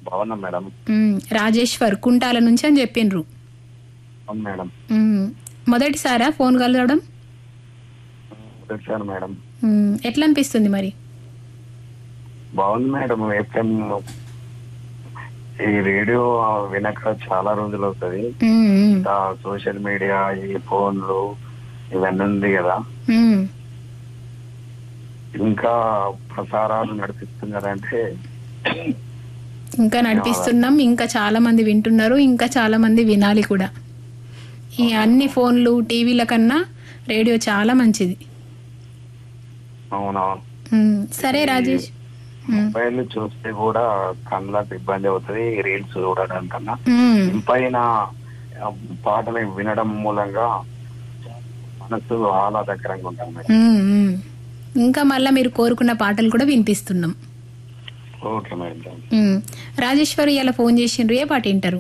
బాగున్నాం మేడం మ్మ్. రాజేశ్వర్ కుంటాల నుంచి అని చెప్పిండ్రు అవును మేడం మ్మ్. మొదటిసారా ఫోన్ కలవడం వచ్చాను మేడం మ్మ్. ఎట్లా అనిపిస్తుంది మరి బాగుంది మేడం ఎఫ్ఎం ఈ రేడియో వినక చాలా రోజులు అవుతుంది మ్మ్. మ్మ్. ఇంకా సోషల్ మీడియా ఈ ఫోన్లు ఇవన్నీ ఉంది కదా మ్మ్. ఇంకా ప్రసారాలు నడిపిస్తున్నారంటే ఇంకా నడిపిస్తున్నాం ఇంకా చాలా మంది వింటున్నారు ఇంకా చాలా మంది వినాలి కూడా ఈ అన్ని ఫోన్లు టీవీల కన్నా రేడియో చాలా మంచిది అవునవును మ్మ్. సరే రాజేష్ మ్మ్. మొబైల్ చూస్తే కూడా కళ్ళకు ఇబ్బంది అవుతుంది రీల్స్ చూడడం కన్నా మ్మ్. పైన పాటలు వినడం మూలంగా మనసు ఆహ్లాదకరంగా ఉంటాం మేడం మ్మ్. మ్మ్. ఇంకా మళ్ళా మీరు కోరుకున్న పాటలు కూడా వినిపిస్తున్నాం ఓకే మేడం మ్మ్. రాజేశ్వరి ఇలా ఫోన్ చేసిండ్రు ఏ పాట వింటారు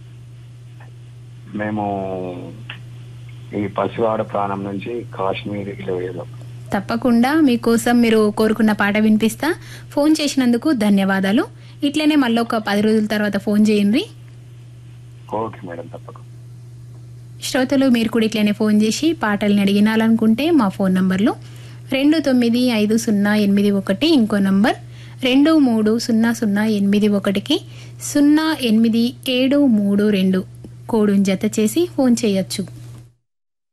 మేము ఈ పసివాడ ప్రాణం నుంచి కాశ్మీర్ ఏదో తప్పకుండా మీకోసం మీరు కోరుకున్న పాట వినిపిస్తా ఫోన్ చేసినందుకు ధన్యవాదాలు ఇట్లనే మళ్ళీ ఒక పది రోజుల తర్వాత ఫోన్ చేయండి ఓకే మేడం తప్పకుండా శ్రోతలు మీరు కూడా ఇట్లనే ఫోన్ చేసి పాటల్ని అడిగినాలనుకుంటే మా ఫోన్ నంబర్లు రెండు తొమ్మిది ఐదు సున్నా ఎనిమిది ఒకటి ఇంకో నంబర్ రెండు మూడు సున్నా సున్నా ఎనిమిది ఒకటికి సున్నా ఎనిమిది ఏడు మూడు రెండు కోడుని జత చేసి ఫోన్ చేయొచ్చు